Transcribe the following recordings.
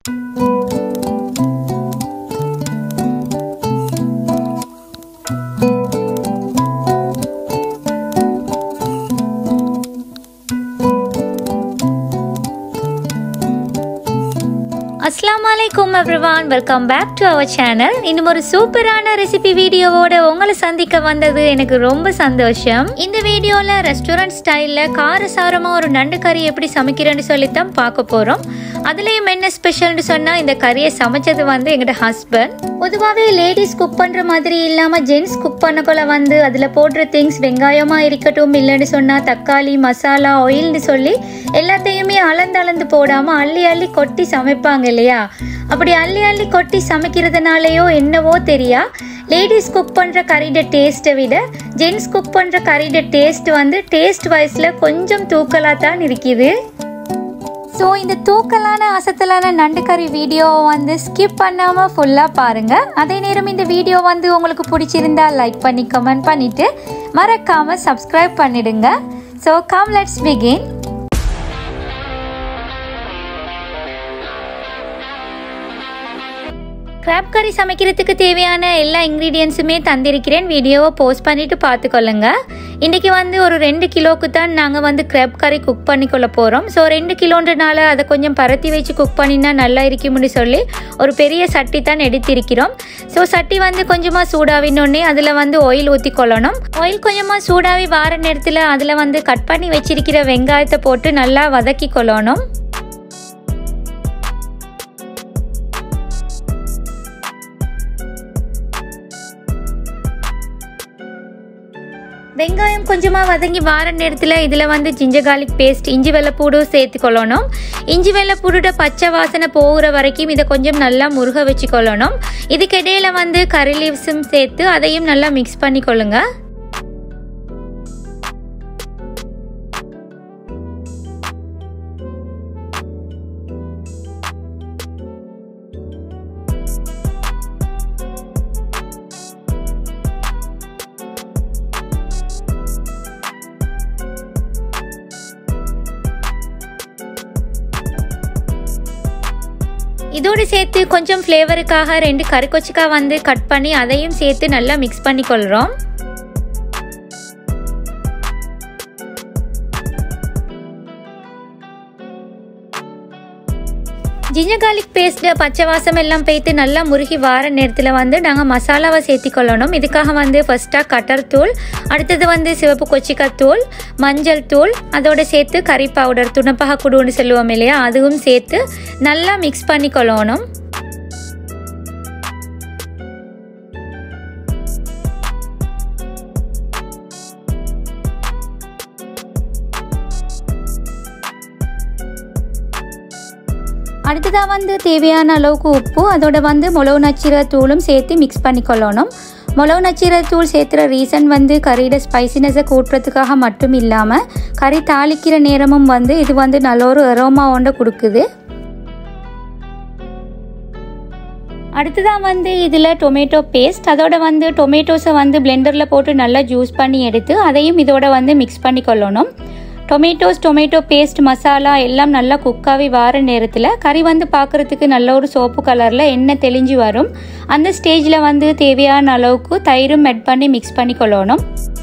அஸ்லாம் வலைக்கும் everyone welcome back to our channel இன்னும் ஒரு சூப்பரான ரெசிபி வீடியோவோட உங்களை சந்திக்க வந்தது எனக்கு ரொம்ப சந்தோஷம் இந்த வீடியோவில் ரெஸ்டாரண்ட் ஸ்டைலில் காரசாரமாக ஒரு நண்டு கறி எப்படி சமைக்கிறேன்னு சொல்லித்தான் பார்க்க போகிறோம் அதுலேயும் என்ன ஸ்பெஷல்னு சொன்னால் இந்த கறியை சமைச்சது வந்து எங்களோட ஹஸ்பண்ட் பொதுவாகவே லேடிஸ் குக் பண்ணுற மாதிரி இல்லாமல் ஜென்ட்ஸ் குக் பண்ணக்குள்ள வந்து அதில் போடுற திங்ஸ் வெங்காயமாக இருக்கட்டும் இல்லைன்னு சொன்னால் தக்காளி மசாலா ஆயில்னு சொல்லி எல்லாத்தையுமே அளந்து அளந்து போடாமல் அள்ளி அள்ளி கொட்டி சமைப்பாங்க இல்லையா அப்படி அள்ளி அள்ளி கொட்டி சமைக்கிறதுனாலயோ என்னவோ தெரியா லேடிஸ் குக் பண்ணுற கறியோட டேஸ்ட்டை விட ஜென்ட்ஸ் குக் பண்ணுற கறியோட டேஸ்ட் வந்து டேஸ்ட் வைஸில் கொஞ்சம் தூக்கலாக தான் இருக்குது ஸோ இந்த தூக்கலான அசத்தலான நண்டு கறி வீடியோவை வந்து ஸ்கிப் பண்ணாமல் ஃபுல்லாக பாருங்கள் அதே நேரம் இந்த வீடியோ வந்து உங்களுக்கு பிடிச்சிருந்தா லைக் பண்ணி கமெண்ட் பண்ணிவிட்டு மறக்காமல் சப்ஸ்கிரைப் பண்ணிடுங்க so come let's begin crab கறி சமைக்கிறதுக்கு தேவையான எல்லா இன்க்ரீடியன்ஸுமே தந்திருக்கிறேன் வீடியோவை போஸ்ட் பண்ணிவிட்டு பார்த்துக்கொள்ளுங்க இன்றைக்கி வந்து ஒரு ரெண்டு கிலோவுக்கு தான் நாங்கள் வந்து கிராப் கறி குக் பண்ணிக்கொள்ள போகிறோம் ஸோ ரெண்டு கிலோன்றனால அதை கொஞ்சம் பரத்தி வச்சு குக் பண்ணினா நல்லா இருக்கும்னு சொல்லி ஒரு பெரிய சட்டி தான் எடுத்திருக்கிறோம் ஸோ சட்டி வந்து கொஞ்சமாக சூடாவினோடனே அதில் வந்து ஆயில் ஊற்றி கொள்ளணும் ஆயில் கொஞ்சமாக சூடாகி வார நேரத்தில் அதில் வந்து கட் பண்ணி வச்சிருக்கிற வெங்காயத்தை போட்டு நல்லா வதக்கி கொள்ளணும் வெங்காயம் கொஞ்சமாக வதங்கி வார நேரத்தில் இதில் வந்து ஜிஞ்சர் கார்லிக் பேஸ்ட் இஞ்சி வெள்ளைப்பூடு சேர்த்து கொள்ளணும் இஞ்சி வெள்ளைப்பூடோட பச்சை வாசனை போகிற வரைக்கும் இதை கொஞ்சம் நல்லா முருக வச்சு கொள்ளணும் இதுக்கு இடையில வந்து கறி லீவ்ஸும் சேர்த்து அதையும் நல்லா மிக்ஸ் பண்ணி கொள்ளுங்க இதோடு சேர்த்து கொஞ்சம் ஃப்ளேவருக்காக ரெண்டு கறிக்கொச்சிக்காய் வந்து கட் பண்ணி அதையும் சேர்த்து நல்லா மிக்ஸ் பண்ணி கொள்கிறோம் ஜிஞ்சர் கார்லிக் பேஸ்ட்டில் பச்சை வாசம் எல்லாம் பேய்த்து நல்லா முருகி வார நேரத்தில் வந்து நாங்கள் மசாலாவை சேர்த்தி கொள்ளணும் இதுக்காக வந்து ஃபஸ்ட்டாக கட்டர் தூள் அடுத்தது வந்து சிவப்பு கொச்சிக்காய் தூள் மஞ்சள் தூள் அதோட சேர்த்து கறி பவுடர் துணப்பக குடுன்னு சொல்லுவோம் இல்லையா அதுவும் சேர்த்து நல்லா மிக்ஸ் பண்ணி கொள்ளணும் அடுத்ததாக வந்து தேவையான அளவுக்கு உப்பு அதோட வந்து மிளகு நச்சீர தூளும் சேர்த்து மிக்ஸ் பண்ணிக்கொள்ளணும் மிளகு நச்சீர தூள் சேர்த்துற ரீசன் வந்து கறியோட ஸ்பைசினஸை கூட்டுறதுக்காக மட்டும் இல்லாமல் கறி தாளிக்கிற நேரமும் வந்து இது வந்து நல்ல ஒரு அரோமா ஒன்றை கொடுக்குது அடுத்ததாக வந்து இதில் டொமேட்டோ பேஸ்ட் அதோட வந்து டொமேட்டோஸை வந்து பிளெண்டரில் போட்டு நல்லா ஜூஸ் பண்ணி எடுத்து அதையும் இதோட வந்து மிக்ஸ் பண்ணி கொள்ளணும் டொமேட்டோஸ் டொமேட்டோ பேஸ்ட் மசாலா எல்லாம் நல்லா குக்காகி வார நேரத்தில் கறி வந்து பார்க்குறதுக்கு நல்ல ஒரு சோப்பு கலரில் எண்ணெய் தெளிஞ்சு வரும் அந்த ஸ்டேஜில் வந்து தேவையான அளவுக்கு தயிரும் மெட் பண்ணி மிக்ஸ் பண்ணி கொள்ளணும்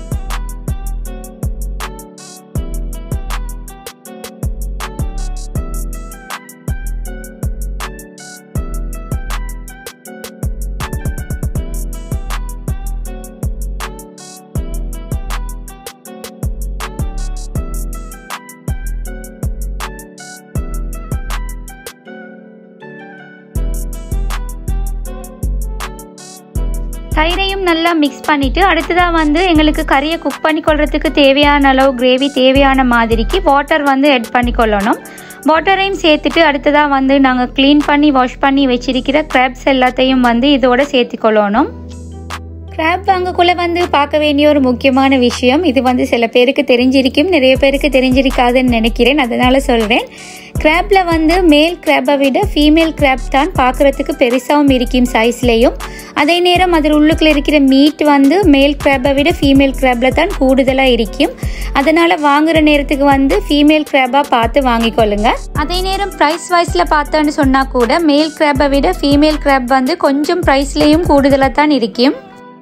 தயிரையும் நல்லா மிக்ஸ் பண்ணிவிட்டு அடுத்ததாக வந்து எங்களுக்கு கறியை குக் பண்ணி கொள்றதுக்கு தேவையான அளவு கிரேவி தேவையான மாதிரிக்கு வாட்டர் வந்து ஆட் பண்ணி கொள்ளணும் வாட்டரையும் சேர்த்துட்டு அடுத்ததாக வந்து நாங்கள் க்ளீன் பண்ணி வாஷ் பண்ணி வச்சிருக்கிற க்ராப்ஸ் எல்லாத்தையும் வந்து இதோட சேர்த்து கொள்ளணும் கிராப் வாங்கக்குள்ள வந்து பார்க்க வேண்டிய ஒரு முக்கியமான விஷயம் இது வந்து சில பேருக்கு தெரிஞ்சிருக்கும் நிறைய பேருக்கு தெரிஞ்சிருக்காதுன்னு நினைக்கிறேன் அதனால சொல்கிறேன் கிராப்பில் வந்து மேல் கிராப்பை விட ஃபீமேல் கிராப் தான் பார்க்குறதுக்கு பெருசாகவும் இருக்கும் சைஸ்லேயும் அதே நேரம் அதில் உள்ளுக்குள்ள இருக்கிற மீட் வந்து மேல் கிராப்பை விட ஃபீமேல் கிராப்பில் தான் கூடுதலாக இருக்கும் அதனால் வாங்குற நேரத்துக்கு வந்து ஃபீமேல் கிராப்பாக பார்த்து வாங்கிக்கொள்ளுங்க அதே நேரம் ப்ரைஸ் வைஸில் பார்த்தோன்னு சொன்னால் கூட மேல் கிராப்பை விட ஃபீமேல் கிராப் வந்து கொஞ்சம் ப்ரைஸ்லேயும் கூடுதலாக தான் இருக்கும்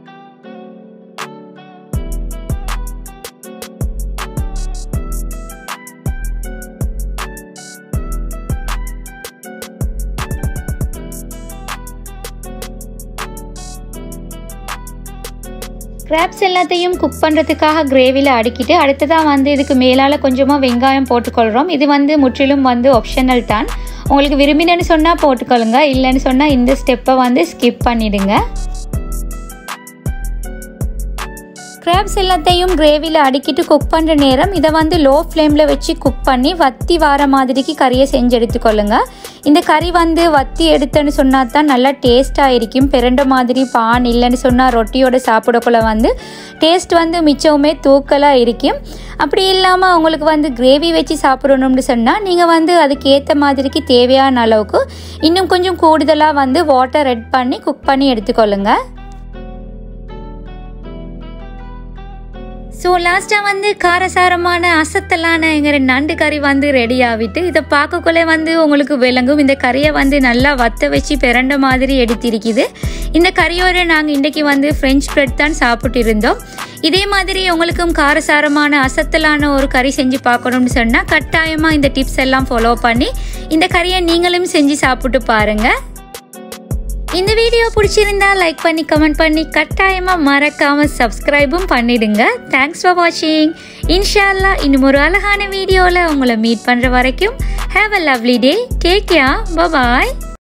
கிராப்ஸ் எல்லாத்தையும் குக் பண்ணுறதுக்காக கிரேவியில் அடுக்கிட்டு அடுத்ததாக வந்து இதுக்கு மேலால் கொஞ்சமாக வெங்காயம் போட்டுக்கொள்கிறோம் இது வந்து முற்றிலும் வந்து ஆப்ஷனல் தான் உங்களுக்கு விரும்பினு சொன்னால் போட்டுக்கொள்ளுங்க இல்லைன்னு சொன்னால் இந்த ஸ்டெப்பை வந்து ஸ்கிப் பண்ணிடுங்க கிராப்ஸ் எல்லாத்தையும் கிரேவியில் அடுக்கிட்டு குக் பண்ணுற நேரம் இதை வந்து லோ ஃப்ளேமில் வச்சு குக் பண்ணி வத்தி வார மாதிரிக்கு கறியை செஞ்சு எடுத்துக்கொள்ளுங்க இந்த கறி வந்து வத்தி எடுத்தேன்னு சொன்னால் தான் நல்லா டேஸ்ட்டாக இருக்கும் பிறண்ட மாதிரி பான் இல்லைன்னு சொன்னால் ரொட்டியோட சாப்பிடக்குள்ள வந்து டேஸ்ட் வந்து மிச்சவுமே தூக்கலாக இருக்கும் அப்படி இல்லாமல் உங்களுக்கு வந்து கிரேவி வச்சு சாப்பிடணும்னு சொன்னால் நீங்கள் வந்து அதுக்கு ஏற்ற மாதிரிக்கு தேவையான அளவுக்கு இன்னும் கொஞ்சம் கூடுதலாக வந்து வாட்டர் ரெட் பண்ணி குக் பண்ணி எடுத்துக்கொள்ளுங்கள் ஸோ லாஸ்ட்டாக வந்து காரசாரமான அசத்தலானங்கிற நண்டு கறி வந்து ரெடி ஆகிட்டு இதை பார்க்கக்குள்ளே வந்து உங்களுக்கு விளங்கும் இந்த கறியை வந்து நல்லா வத்த வச்சு பிறண்ட மாதிரி எடுத்திருக்குது இந்த கறியோட நாங்கள் இன்றைக்கி வந்து ஃப்ரெஞ்ச் ப்ரெட் தான் சாப்பிட்டு இருந்தோம் இதே மாதிரி உங்களுக்கும் காரசாரமான அசத்தலான ஒரு கறி செஞ்சு பார்க்கணும்னு சொன்னால் கட்டாயமாக இந்த டிப்ஸ் எல்லாம் ஃபாலோ பண்ணி இந்த கறியை நீங்களும் செஞ்சு சாப்பிட்டு பாருங்கள் இந்த வீடியோ பிடிச்சிருந்தா லைக் பண்ணி கமெண்ட் பண்ணி கட்டாயமாக மறக்காமல் சப்ஸ்கிரைபும் பண்ணிடுங்க தேங்க்ஸ் ஃபார் வாட்சிங் இன்ஷால்லா இன்னும் ஒரு அழகான வீடியோவில் உங்களை மீட் பண்ணுற வரைக்கும் have a lovely day take care bye